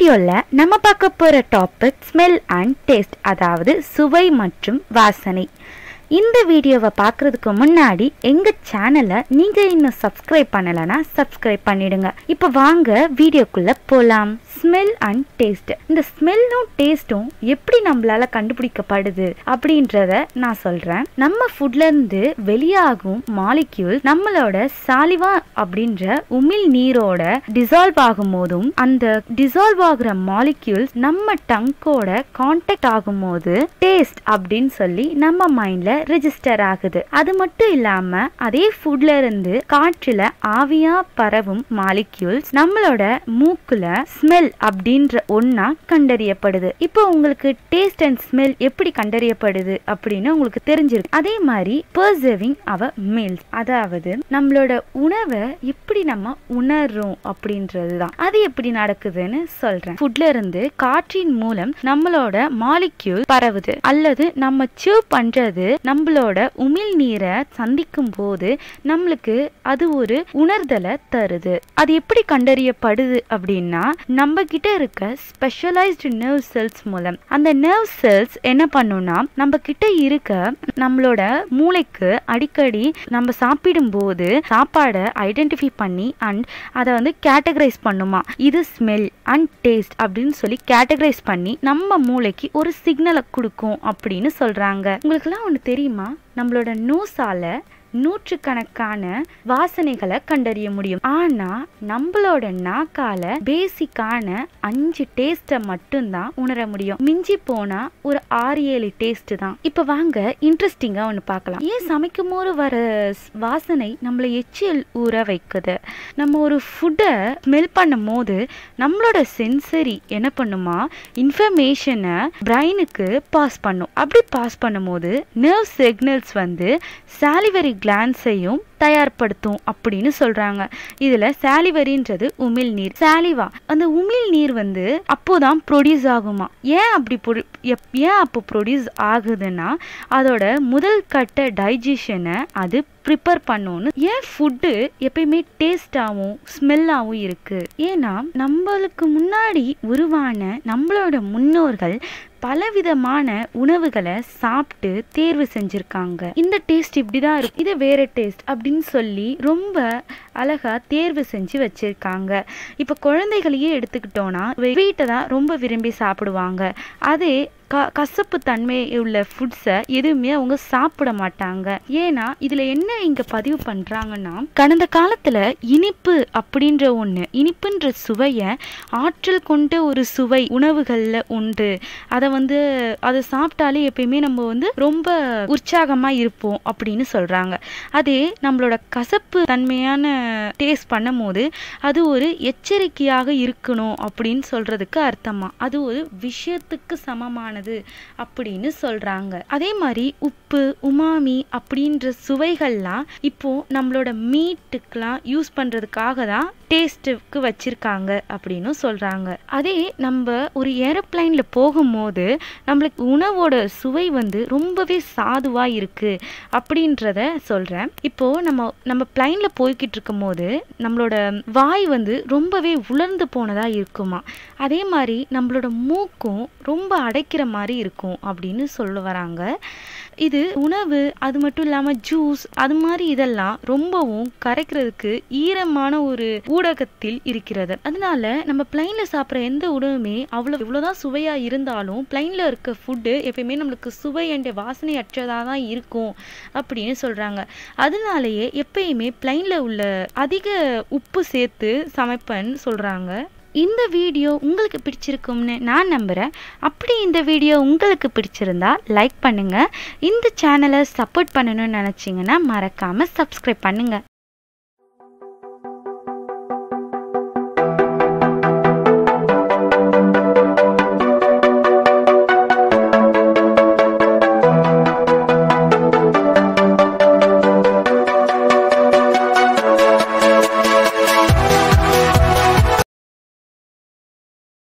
வீடியோல நம்ம பார்க்க போற டாபிக் ஸ்மெல் அண்ட் டேஸ்ட் அதாவது சுவை மற்றும் வாசனை இந்த வீடியோவை பார்க்கறதுக்கு முன்னாடி எங்க சேனலை நீங்க இன்னும் சப்ஸ்கிரைப் பண்ணலைன்னா சப்ஸ்கிரைப் பண்ணிடுங்க இப்போ வாங்க வீடியோக்குள்ள போலாம் ஸ்மெல் அண்ட் டேஸ்ட் இந்த ஸ்மெல்லும் டேஸ்ட்டும் எப்படி நம்மளால கண்டுபிடிக்கப்படுது அப்படின்றத நான் சொல்றேன் நம்ம ஃபுட்ல இருந்து வெளியாகும் மாலிக்யூல் நம்மளோட சாலிவா அப்படின்ற உமிழ் நீரோட டிசால்வ் ஆகும் போதும் அந்த டிசால்வ் ஆகுற மாலிக்யூல்ஸ் நம்ம டங்கோட கான்டாக்ட் ஆகும் போது டேஸ்ட் அப்படின்னு சொல்லி நம்ம மைண்ட்ல ரெஜிஸ்டர் ஆகுது அது மட்டும் இல்லாம அதே ஃபுட்ல இருந்து காற்றுல ஆவியா பரவும் மாலிக்யூல்ஸ் நம்மளோட மூக்குல ஸ்மெல் அப்படின்ற ஒன்னா கண்டறியப்படுது இப்போ உங்களுக்கு டேஸ்ட் அண்ட் ஸ்மெல் எப்படி கண்டறியப்படுது அப்படின்னு உங்களுக்கு தெரிஞ்சிருக்கு அதே மாதிரி பர்சர்விங் அவர் மீல்ஸ் அதாவது நம்மளோட உணவை எப்படி நம்ம உணர்றோம் அப்படின்றது தான் அது எப்படி நடக்குதுன்னு சொல்றேன் ஃபுட்ல இருந்து காற்றின் மூலம் நம்மளோட மாலிக்யூல் பரவுது அல்லது நம்ம சீவ் பண்றது நம்மளோட உமிழ் நீரை சந்திக்கும் போது நம்மளுக்கு அது ஒரு உணர்தலை தருது அது எப்படி கண்டறியப்படுது அப்படின்னா நம்ம கிட்ட இருக்க ஸ்பெஷலைஸ்டு நர்வ் செல்ஸ் மூலம் அந்த நர்வ் செல்ஸ் என்ன பண்ணும்னா நம்ம கிட்ட இருக்க நம்மளோட மூளைக்கு அடிக்கடி நம்ம சாப்பிடும் போது சாப்பாடை ஐடென்டிஃபை பண்ணி அண்ட் அதை வந்து கேட்டகரைஸ் பண்ணுமா இது ஸ்மெல் அண்ட் டேஸ்ட் அப்படின்னு சொல்லி கேட்டகரைஸ் பண்ணி நம்ம மூளைக்கு ஒரு சிக்னலை கொடுக்கும் அப்படின்னு சொல்றாங்க உங்களுக்குலாம் ஒன்று தெரியுமா நம்மளோட நோஸால நூற்றுக்கணக்கான வாசனைகளை கண்டறிய முடியும் ஆனா நம்மளோட நாக்கால பேசிக்கான அஞ்சு டேஸ்ட்டை மட்டும்தான் உணர முடியும் மிஞ்சி போனா ஒரு ஆறு ஏழு டேஸ்ட் தான் இப்ப வாங்க இன்ட்ரெஸ்டிங்கா ஒன்று பார்க்கலாம் ஏன் சமைக்கும் போது வர ஸ்- வாசனை நம்மளை எச்சில் ஊற வைக்குது நம்ம ஒரு ஃபுட்டை ஸ்மெல் பண்ணும் போது நம்மளோட சென்சரி என்ன பண்ணுமா இன்ஃபர்மேஷனை பிரைனுக்கு பாஸ் பண்ணும் அப்படி பாஸ் பண்ணும்போது நர்வ் சிக்னல்ஸ் வந்து சாலிவரி கிளான்ஸையும் தயார்படுத்தும் அப்படின்னு சொல்றாங்க இதுல சாலிவரின்றது உமிழ் நீர் சாலிவா அந்த உமிழ் நீர் வந்து அப்போதான் ப்ரொடியூஸ் ஆகுமா ஏன் அப்படி pro- எப்- ஏன் அப்போ ப்ரொடியூஸ் ஆகுதுன்னா அதோட முதல் கட்ட டைஜஷனை அது ப்ரிப்பேர் பண்ணும்னு ஏன் ஃபுட்டு எப்பயுமே டேஸ்டாகவும் ஸ்மெல்லாகவும் இருக்கு ஏன்னா நம்மளுக்கு முன்னாடி உருவான நம்மளோட முன்னோர்கள் பலவிதமான உணவுகளை சாப்பிட்டு தேர்வு செஞ்சிருக்காங்க இந்த டேஸ்ட் இப்படிதான் இருக்கும் இது வேற டேஸ்ட் அப்படின்னு சொல்லி ரொம்ப அழகா தேர்வு செஞ்சு வச்சிருக்காங்க இப்போ குழந்தைகளையே எடுத்துக்கிட்டோம்னா வீட்டை தான் ரொம்ப விரும்பி சாப்பிடுவாங்க அதே க கசப்பு தன்மை உள்ள ஃபுட்ஸை எதுவுமே அவங்க சாப்பிட மாட்டாங்க ஏன்னா இதுல என்ன இங்க பதிவு பண்றாங்கன்னா கடந்த காலத்துல இனிப்பு அப்படின்ற ஒண்ணு இனிப்புன்ற சுவையை ஆற்றல் கொண்ட ஒரு சுவை உணவுகள்ல உண்டு அதை வந்து அதை சாப்பிட்டாலே எப்பயுமே நம்ம வந்து ரொம்ப உற்சாகமா இருப்போம் அப்படின்னு சொல்றாங்க அதே நம்மளோட கசப்பு தன்மையான டேஸ்ட் பண்ணும்போது அது ஒரு எச்சரிக்கையாக இருக்கணும் அப்படின்னு சொல்றதுக்கு அர்த்தமா அது ஒரு விஷயத்துக்கு சமமானது அப்படின்னு சொல்றாங்க அதே மாதிரி உப்பு உமாமி அப்படின்ற சுவைகள்லாம் இப்போ நம்மளோட மீட்டுக்கெல்லாம் யூஸ் பண்றதுக்காக தான் டேஸ்ட்டுக்கு வச்சிருக்காங்க அப்படின்னு சொல்றாங்க அதே நம்ம ஒரு ஏரோப்ளைன்ல போகும்போது நம்மளுக்கு உணவோட சுவை வந்து ரொம்பவே சாதுவா இருக்கு அப்படின்றத சொல்றேன் இப்போ நம்ம நம்ம பிளைன்ல போய்கிட்டு இருக்கும்போது நம்மளோட வாய் வந்து ரொம்பவே உலர்ந்து போனதா இருக்குமா அதே மாதிரி நம்மளோட மூக்கும் ரொம்ப அடைக்கிற மாதிரி இருக்கும் அப்படின்னு சொல்ல வராங்க இது உணவு அது மட்டும் இல்லாம ஜூஸ் அது மாதிரி இதெல்லாம் ரொம்பவும் கரைக்கிறதுக்கு ஈரமான ஒரு ஊடகத்தில் இருக்கிறது அதனால நம்ம பிளைன்ல சாப்பிட்ற எந்த உணவுமே அவ்வளோ இவ்வளோதான் சுவையா இருந்தாலும் பிளைன்ல இருக்க ஃபுட்டு எப்பயுமே நம்மளுக்கு சுவை என்ற வாசனை அற்றதாக தான் இருக்கும் அப்படின்னு சொல்றாங்க அதனாலேயே எப்பயுமே பிளைன்ல உள்ள அதிக உப்பு சேர்த்து சமைப்பேன்னு சொல்றாங்க இந்த வீடியோ உங்களுக்கு பிடிச்சிருக்கும்னு நான் நம்புகிறேன் அப்படி இந்த வீடியோ உங்களுக்கு பிடிச்சிருந்தா லைக் பண்ணுங்க இந்த சேனலை சப்போர்ட் பண்ணணும்னு நினச்சிங்கன்னா மறக்காமல் சப்ஸ்கிரைப் பண்ணுங்க